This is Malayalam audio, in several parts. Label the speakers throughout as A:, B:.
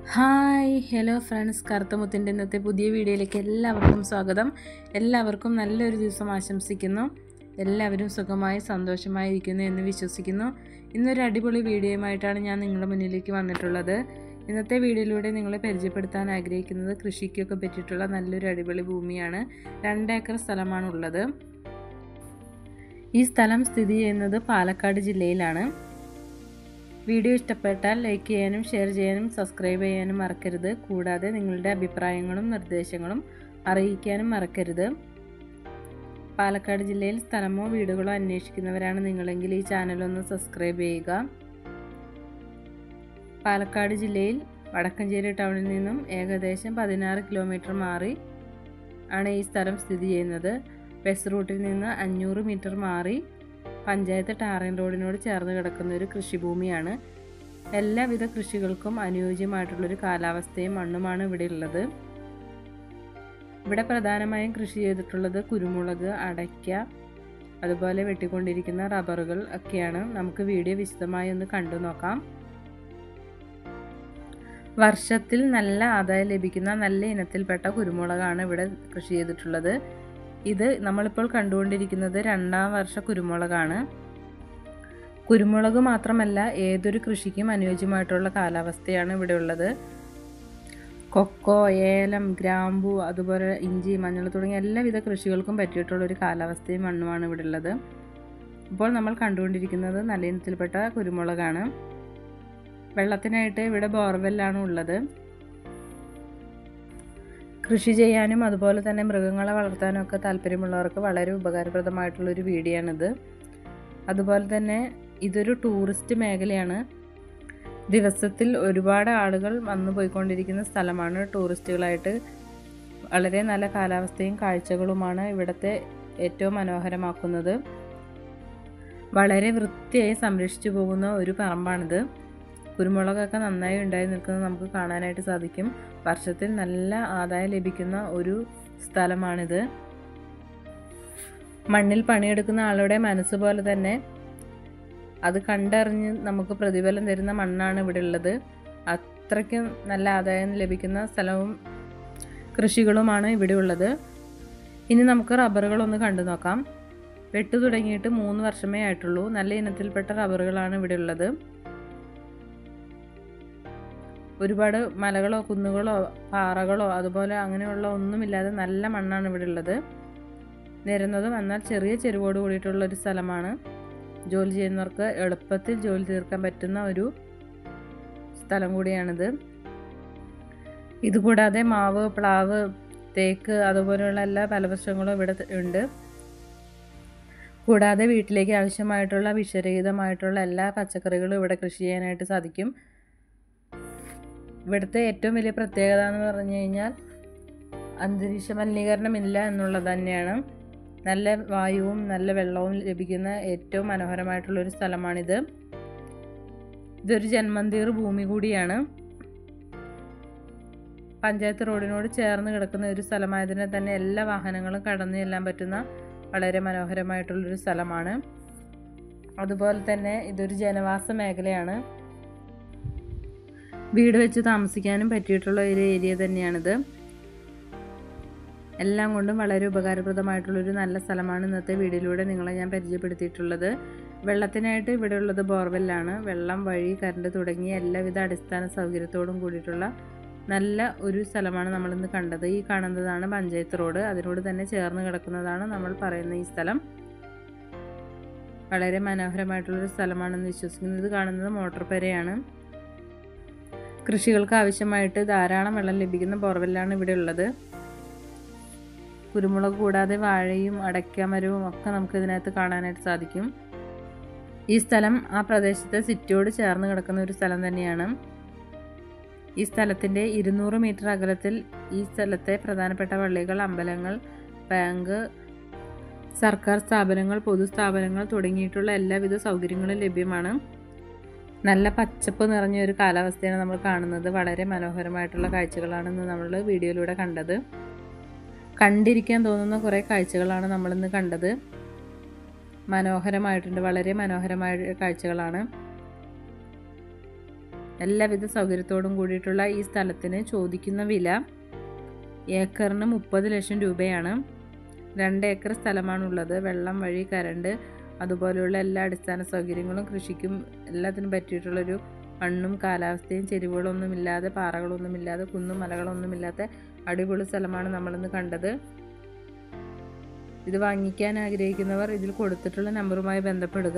A: ഹായ് ഹലോ ഫ്രണ്ട്സ് കറുത്തമുത്തിൻ്റെ ഇന്നത്തെ പുതിയ വീഡിയോയിലേക്ക് എല്ലാവർക്കും സ്വാഗതം എല്ലാവർക്കും നല്ലൊരു ദിവസം ആശംസിക്കുന്നു എല്ലാവരും സുഖമായി സന്തോഷമായി ഇരിക്കുന്നു എന്ന് വിശ്വസിക്കുന്നു ഇന്നൊരു അടിപൊളി വീഡിയോയുമായിട്ടാണ് ഞാൻ നിങ്ങളുടെ മുന്നിലേക്ക് വന്നിട്ടുള്ളത് ഇന്നത്തെ വീഡിയോയിലൂടെ നിങ്ങളെ പരിചയപ്പെടുത്താൻ ആഗ്രഹിക്കുന്നത് കൃഷിക്കൊക്കെ പറ്റിയിട്ടുള്ള നല്ലൊരു അടിപൊളി ഭൂമിയാണ് രണ്ടേക്കർ സ്ഥലമാണുള്ളത് ഈ സ്ഥലം സ്ഥിതി ചെയ്യുന്നത് പാലക്കാട് ജില്ലയിലാണ് വീഡിയോ ഇഷ്ടപ്പെട്ടാൽ ലൈക്ക് ചെയ്യാനും ഷെയർ ചെയ്യാനും സബ്സ്ക്രൈബ് ചെയ്യാനും മറക്കരുത് കൂടാതെ നിങ്ങളുടെ അഭിപ്രായങ്ങളും നിർദ്ദേശങ്ങളും അറിയിക്കാനും മറക്കരുത് പാലക്കാട് ജില്ലയിൽ സ്ഥലമോ വീടുകളോ അന്വേഷിക്കുന്നവരാണ് നിങ്ങളെങ്കിൽ ഈ ചാനലൊന്ന് സബ്സ്ക്രൈബ് ചെയ്യുക പാലക്കാട് ജില്ലയിൽ വടക്കഞ്ചേരി ടൗണിൽ നിന്നും ഏകദേശം പതിനാറ് കിലോമീറ്റർ മാറി ആണ് ഈ സ്ഥലം സ്ഥിതി ചെയ്യുന്നത് ബസ് റൂട്ടിൽ നിന്ന് അഞ്ഞൂറ് മീറ്റർ മാറി പഞ്ചായത്ത് ടാറിൻ റോഡിനോട് ചേർന്ന് കിടക്കുന്ന ഒരു കൃഷിഭൂമിയാണ് എല്ലാവിധ കൃഷികൾക്കും അനുയോജ്യമായിട്ടുള്ളൊരു കാലാവസ്ഥയും മണ്ണുമാണ് ഇവിടെ ഉള്ളത് ഇവിടെ പ്രധാനമായും കൃഷി ചെയ്തിട്ടുള്ളത് കുരുമുളക് അടയ്ക്ക അതുപോലെ വെട്ടിക്കൊണ്ടിരിക്കുന്ന റബ്ബറുകൾ ഒക്കെയാണ് നമുക്ക് വീഡിയോ വിശദമായി ഒന്ന് കണ്ടു നോക്കാം വർഷത്തിൽ നല്ല ആദായം ലഭിക്കുന്ന നല്ല ഇനത്തിൽപ്പെട്ട കുരുമുളകാണ് ഇവിടെ കൃഷി ചെയ്തിട്ടുള്ളത് ഇത് നമ്മളിപ്പോൾ കണ്ടുകൊണ്ടിരിക്കുന്നത് രണ്ടാം വർഷ കുരുമുളകാണ് കുരുമുളക് മാത്രമല്ല ഏതൊരു കൃഷിക്കും അനുയോജ്യമായിട്ടുള്ള കാലാവസ്ഥയാണ് ഇവിടെ ഉള്ളത് കൊക്കോ ഏലം ഗ്രാമ്പു അതുപോലെ ഇഞ്ചി മഞ്ഞൾ തുടങ്ങിയ എല്ലാവിധ കൃഷികൾക്കും പറ്റിയിട്ടുള്ള ഒരു കാലാവസ്ഥയും മണ്ണുമാണ് ഇവിടെ ഉള്ളത് ഇപ്പോൾ നമ്മൾ കണ്ടുകൊണ്ടിരിക്കുന്നത് നല്ല ഇനത്തിൽപ്പെട്ട കുരുമുളകാണ് വെള്ളത്തിനായിട്ട് ഇവിടെ ബോർവെല്ലാണ് ഉള്ളത് കൃഷി ചെയ്യാനും അതുപോലെ തന്നെ മൃഗങ്ങളെ വളർത്താനും ഒക്കെ താല്പര്യമുള്ളവർക്ക് വളരെ ഉപകാരപ്രദമായിട്ടുള്ളൊരു വീഡിയോയാണിത് അതുപോലെ തന്നെ ഇതൊരു ടൂറിസ്റ്റ് മേഖലയാണ് ദിവസത്തിൽ ഒരുപാട് ആളുകൾ വന്നു പോയിക്കൊണ്ടിരിക്കുന്ന സ്ഥലമാണ് ടൂറിസ്റ്റുകളായിട്ട് വളരെ നല്ല കാലാവസ്ഥയും കാഴ്ചകളുമാണ് ഇവിടുത്തെ ഏറ്റവും മനോഹരമാക്കുന്നത് വളരെ വൃത്തിയായി സംരക്ഷിച്ചു പോകുന്ന ഒരു പറമ്പാണിത് കുരുമുളകൊക്കെ നന്നായി ഉണ്ടായി നിൽക്കുന്നത് നമുക്ക് കാണാനായിട്ട് സാധിക്കും വർഷത്തിൽ നല്ല ആദായം ലഭിക്കുന്ന ഒരു സ്ഥലമാണിത് മണ്ണിൽ പണിയെടുക്കുന്ന ആളുടെ മനസ്സ് പോലെ തന്നെ അത് കണ്ടറിഞ്ഞ് നമുക്ക് പ്രതിഫലം തരുന്ന മണ്ണാണ് ഇവിടെ ഉള്ളത് അത്രയ്ക്കും നല്ല ആദായം ലഭിക്കുന്ന സ്ഥലവും കൃഷികളുമാണ് ഇവിടെ ഉള്ളത് ഇനി നമുക്ക് റബ്ബറുകളൊന്ന് കണ്ടു നോക്കാം വെട്ടു തുടങ്ങിയിട്ട് മൂന്ന് വർഷമേ ആയിട്ടുള്ളൂ നല്ല ഇനത്തിൽപ്പെട്ട റബ്ബറുകളാണ് ഇവിടെ ഉള്ളത് ഒരുപാട് മലകളോ കുന്നുകളോ പാറകളോ അതുപോലെ അങ്ങനെയുള്ള ഒന്നുമില്ലാതെ നല്ല മണ്ണാണ് ഇവിടെ ഉള്ളത് നിരന്നതും എന്നാൽ ചെറിയ ചെരുവോട് കൂടിയിട്ടുള്ള ഒരു സ്ഥലമാണ് ജോലി ചെയ്യുന്നവർക്ക് എളുപ്പത്തിൽ ജോലി തീർക്കാൻ പറ്റുന്ന ഒരു സ്ഥലം കൂടിയാണിത് ഇതുകൂടാതെ മാവ് പ്ലാവ് തേക്ക് അതുപോലെയുള്ള എല്ലാ ഫലവൃക്ഷങ്ങളും ഇവിടെ ഉണ്ട് കൂടാതെ വീട്ടിലേക്ക് ആവശ്യമായിട്ടുള്ള വിഷരഹിതമായിട്ടുള്ള എല്ലാ പച്ചക്കറികളും ഇവിടെ കൃഷി ചെയ്യാനായിട്ട് സാധിക്കും ഇവിടുത്തെ ഏറ്റവും വലിയ പ്രത്യേകത എന്ന് പറഞ്ഞു കഴിഞ്ഞാൽ അന്തരീക്ഷ മലിനീകരണമില്ല എന്നുള്ളത് തന്നെയാണ് നല്ല വായുവും നല്ല വെള്ളവും ലഭിക്കുന്ന ഏറ്റവും മനോഹരമായിട്ടുള്ളൊരു സ്ഥലമാണിത് ഇതൊരു ജന്മന്തീർ ഭൂമി കൂടിയാണ് പഞ്ചായത്ത് റോഡിനോട് ചേർന്ന് കിടക്കുന്ന ഒരു സ്ഥലമായതിനാൽ തന്നെ എല്ലാ വാഹനങ്ങളും കടന്നു ചെല്ലാൻ പറ്റുന്ന വളരെ മനോഹരമായിട്ടുള്ളൊരു സ്ഥലമാണ് അതുപോലെ തന്നെ ഇതൊരു ജനവാസ മേഖലയാണ് വീട് വെച്ച് താമസിക്കാനും പറ്റിയിട്ടുള്ള ഒരു ഏരിയ തന്നെയാണിത് എല്ലാം കൊണ്ടും വളരെ ഉപകാരപ്രദമായിട്ടുള്ളൊരു നല്ല സ്ഥലമാണ് ഇന്നത്തെ വീഡിയോയിലൂടെ നിങ്ങളെ ഞാൻ പരിചയപ്പെടുത്തിയിട്ടുള്ളത് വെള്ളത്തിനായിട്ട് ഇവിടെ ഉള്ളത് ബോർവെല്ലാണ് വെള്ളം വഴി കറണ്ട് തുടങ്ങിയ എല്ലാവിധ അടിസ്ഥാന സൗകര്യത്തോടും കൂടിയിട്ടുള്ള നല്ല ഒരു സ്ഥലമാണ് നമ്മളിന്ന് കണ്ടത് ഈ കാണുന്നതാണ് പഞ്ചായത്ത് റോഡ് അതിനോട് തന്നെ ചേർന്ന് കിടക്കുന്നതാണ് നമ്മൾ പറയുന്ന ഈ സ്ഥലം വളരെ മനോഹരമായിട്ടുള്ളൊരു സ്ഥലമാണെന്ന് വിശ്വസിക്കുന്നു ഇത് കാണുന്നത് മോട്ടോർ പെരയാണ് കൃഷികൾക്ക് ആവശ്യമായിട്ട് ധാരാളം വെള്ളം ലഭിക്കുന്ന ബോർവെല്ലാണ് ഇവിടെ ഉള്ളത് കുരുമുളക് കൂടാതെ വാഴയും അടയ്ക്കാമരവും ഒക്കെ നമുക്ക് ഇതിനകത്ത് കാണാനായിട്ട് സാധിക്കും ഈ സ്ഥലം ആ പ്രദേശത്തെ സിറ്റിയോട് ചേർന്ന് കിടക്കുന്ന ഒരു സ്ഥലം തന്നെയാണ് ഈ സ്ഥലത്തിൻ്റെ ഇരുന്നൂറ് മീറ്റർ അകലത്തിൽ ഈ സ്ഥലത്തെ പ്രധാനപ്പെട്ട പള്ളികൾ അമ്പലങ്ങൾ ബാങ്ക് സർക്കാർ സ്ഥാപനങ്ങൾ പൊതുസ്ഥാപനങ്ങൾ തുടങ്ങിയിട്ടുള്ള എല്ലാവിധ സൗകര്യങ്ങളും ലഭ്യമാണ് നല്ല പച്ചപ്പ് നിറഞ്ഞ ഒരു കാലാവസ്ഥയാണ് നമ്മൾ കാണുന്നത് വളരെ മനോഹരമായിട്ടുള്ള കാഴ്ചകളാണ് ഇന്ന് നമ്മൾ വീഡിയോയിലൂടെ കണ്ടത് കണ്ടിരിക്കാൻ തോന്നുന്ന കുറേ കാഴ്ചകളാണ് നമ്മളിന്ന് കണ്ടത് മനോഹരമായിട്ടുണ്ട് വളരെ മനോഹരമായ കാഴ്ചകളാണ് എല്ലാവിധ സൗകര്യത്തോടും കൂടിയിട്ടുള്ള ഈ സ്ഥലത്തിന് ചോദിക്കുന്ന വില ഏക്കറിന് മുപ്പത് ലക്ഷം രൂപയാണ് രണ്ട് ഏക്കർ സ്ഥലമാണുള്ളത് വെള്ളം വഴി കരണ്ട് അതുപോലെയുള്ള എല്ലാ അടിസ്ഥാന സൗകര്യങ്ങളും കൃഷിക്കും എല്ലാത്തിനും പറ്റിയിട്ടുള്ളൊരു മണ്ണും കാലാവസ്ഥയും ചെരിവുകളൊന്നുമില്ലാതെ പാറകളൊന്നുമില്ലാതെ കുന്നും മലകളൊന്നുമില്ലാത്ത അടിപൊളി സ്ഥലമാണ് നമ്മളിന്ന് കണ്ടത് ഇത് വാങ്ങിക്കാൻ ആഗ്രഹിക്കുന്നവർ ഇതിൽ കൊടുത്തിട്ടുള്ള നമ്പറുമായി ബന്ധപ്പെടുക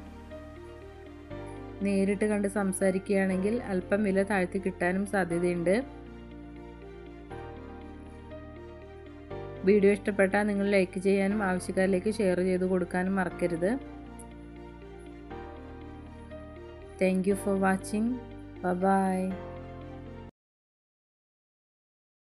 A: നേരിട്ട് കണ്ട് സംസാരിക്കുകയാണെങ്കിൽ അല്പം വില താഴ്ത്തി കിട്ടാനും സാധ്യതയുണ്ട് വീഡിയോ ഇഷ്ടപ്പെട്ടാൽ നിങ്ങൾ ലൈക്ക് ചെയ്യാനും ആവശ്യക്കാരിലേക്ക് ഷെയർ ചെയ്ത് കൊടുക്കാനും മറക്കരുത് thank you for watching by